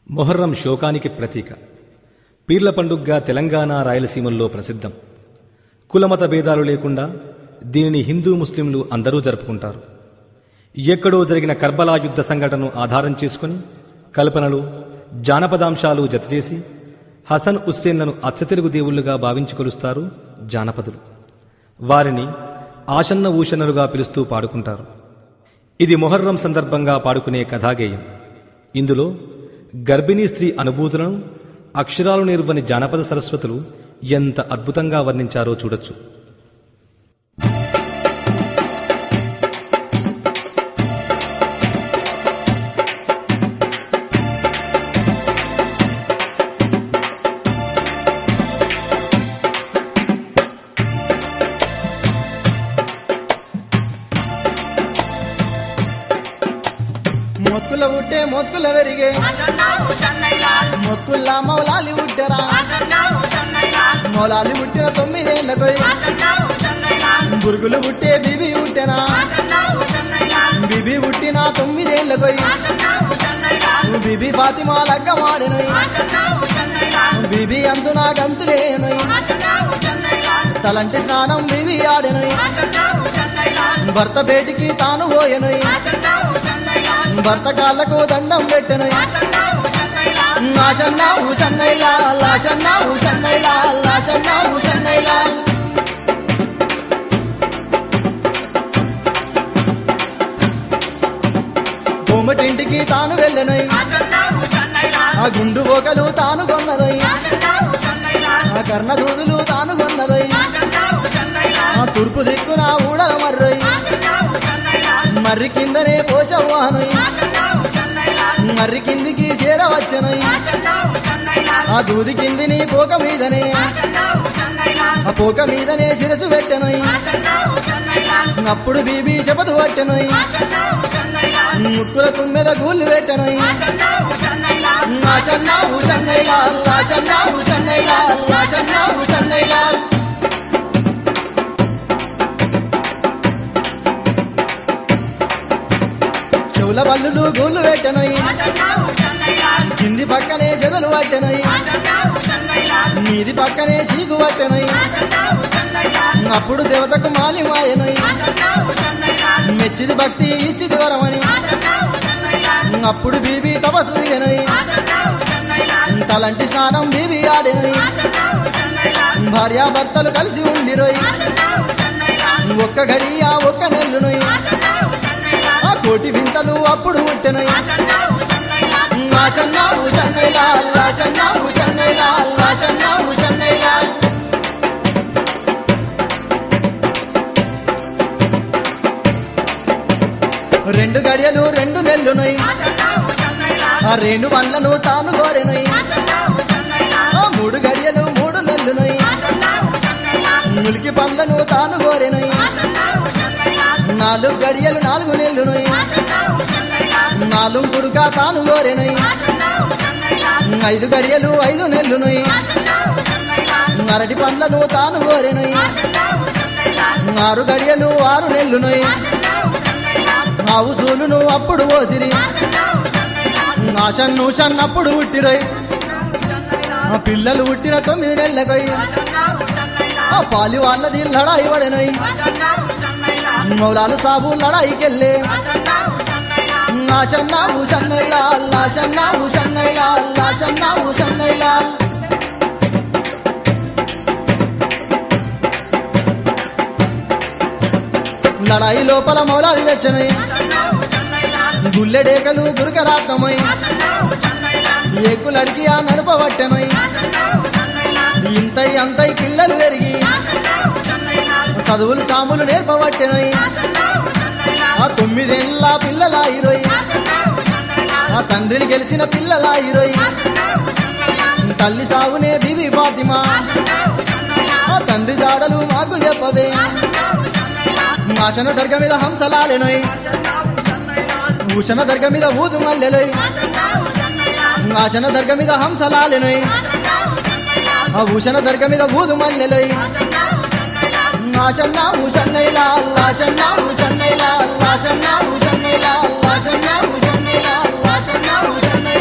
మొహర్రం శోకానికి ప్రతీక పీర్ల పండుగగా తెలంగాణ రాయలసీమల్లో ప్రసిద్ధం కులమత భేదాలు లేకుండా దీనిని హిందూ ముస్లింలు అందరూ జరుపుకుంటారు ఎక్కడో జరిగిన కర్బలా యుద్ధ సంఘటనను ఆధారం చేసుకుని కల్పనలు జానపదాంశాలు జతచేసి హసన్ హుస్సేన్లను అచ్చతెలుగు దేవుళ్లుగా భావించి కొలుస్తారు జానపదులు వారిని ఆసన్న ఊషణలుగా పిలుస్తూ పాడుకుంటారు ఇది మొహర్రం సందర్భంగా పాడుకునే కథాగేయం ఇందులో గర్భిణీ స్త్రీ అనుభూతులను అక్షరాలు నిర్వని జానపద సరస్వతులు ఎంత అద్భుతంగా వర్ణించారో చూడొచ్చు మొక్కుల ఉట్టే మొక్కుల వెరిగే మొక్కుల్లా మౌలాలి ఉట్టరా మౌలాలి ఉట్టిన తొమ్మిదేళ్లకు బురుగులు ఉట్టే బిబి ఉట్టెనా బిబి ఉట్టిన తొమ్మిదేళ్లకు బిబి ఫాతిమా లగ్గమాడెను బిబి అంతు నా గంతులేను తలంటి స్నానం బిబి ఆడెను భర్త బేటికి తాను పోయెను భర్త కాళ్ళకు దండం పెట్టెను లాషన్న ఊషన్నైలా లాషన్న ఊషన్నైలా లాషన్న ఊషన్నైలా కోమటింటికి తాను వెళ్ళనై ఆ గుండు బోకలు తాను కొన్నదై ఆ కర్ణ దూదులు తాను కొన్నదై ఆ తూర్పు దిక్కున ఊడల మర్రై మర్రి కిందనే పోషవానై మర్రి కిందికి చేరవచ్చనై ఆ దూది కిందిని పోక మీదనే ఆ పోక మీదనే శిరసు పెట్టనై అప్పుడు బీబీ చెపదు పట్టెనై ముక్కుల తుమ్మెద గూళ్ళు పెట్టనై లాషన్న ఊషన్నైలా లాషన్న ఊషన్నైలా లాషన్న ఊషన్నైలా చెవుల బల్లులు గూళ్ళు పెట్టనై కింది పక్కనే చెదలు పట్టెనై మీది పక్కనే చీకు పట్టెనై అప్పుడు దేవతకు మాలి మాయనై మెచ్చిది భక్తి ఇచ్చిది వరమని అప్పుడు బీబీ తపస్సు దిగనై తలంటి స్నానం బీబీ ఆడినై భార్యాభర్తలు కలిసి ఉండిరోయ్ ఒక్క గడియ ఒక్క నెల్లునై ఆ కోటి వింతలు అప్పుడు పుట్టెనై లాషన్న ఊషన్నైలా లాషన్న ఊషన్నైలా లాషన్న ఊషన్నైలా రెండు గడియలు రెండు నెల్లునై ఆ రెండు వన్లను తాను కోరెనై ఆ మూడు గడియలు మూడు నెల్లునై ములికి పండ్లను తాను కోరెనై నాలుగు గడియలు నాలుగు నెల్లునై నాలుగు పుడుక తాను కోరెనై ఐదు గడియలు ఐదు నెల్లునై అరటి పండ్లను తాను కోరెనై ఆరు గడియలు ఆరు నెల్లునై ఆవు సూలును అప్పుడు ఓసిరి ఆశన్ను షన్నప్పుడు పుట్టిరై ఆ పిల్లలు పుట్టిన తొమ్మిది నెలలకై ఆ పాలి వాళ్ళది లడాయి పడనై మౌలాలు సాబు లడాయికెళ్ళే ఆశన్న ఊషన్నైలా లాషన్న ఊషన్నైలా లాషన్న ఊషన్నైలా లడాయి లోపల మౌలాలి తెచ్చనై గుల్లెడేకలు గురుకరాటమై ఏకులడికి ఆ నడపబట్టెనై ఇంతై అంతై పిల్లలు పెరిగి చదువులు సాములు నేర్పబట్టెనై ఆ తొమ్మిదేళ్ళ పిల్లల ఇరవై ఆ తండ్రిని గెలిచిన పిల్లల ఇరవై తల్లి సాగునే బీబీ ఫాతిమా ఆ తండ్రి జాడలు మాకు చెప్పవే మాషన దర్గ మీద హంసలాలెనోయ్ భూషణ దర్గ మీద ఊదు మల్లెలోయ్ ఆశన దర్గ మీద హంసలాలెనోయ్ ఆ భూషణ దర్గ మీద ఊదు మల్లెలోయ్ ఆశన్న ఊషన్నైలా లాషన్న ఊషన్నైలా లాషన్న ఊషన్నైలా లాషన్న ఊషన్నైలా లాషన్న ఊషన్నైలా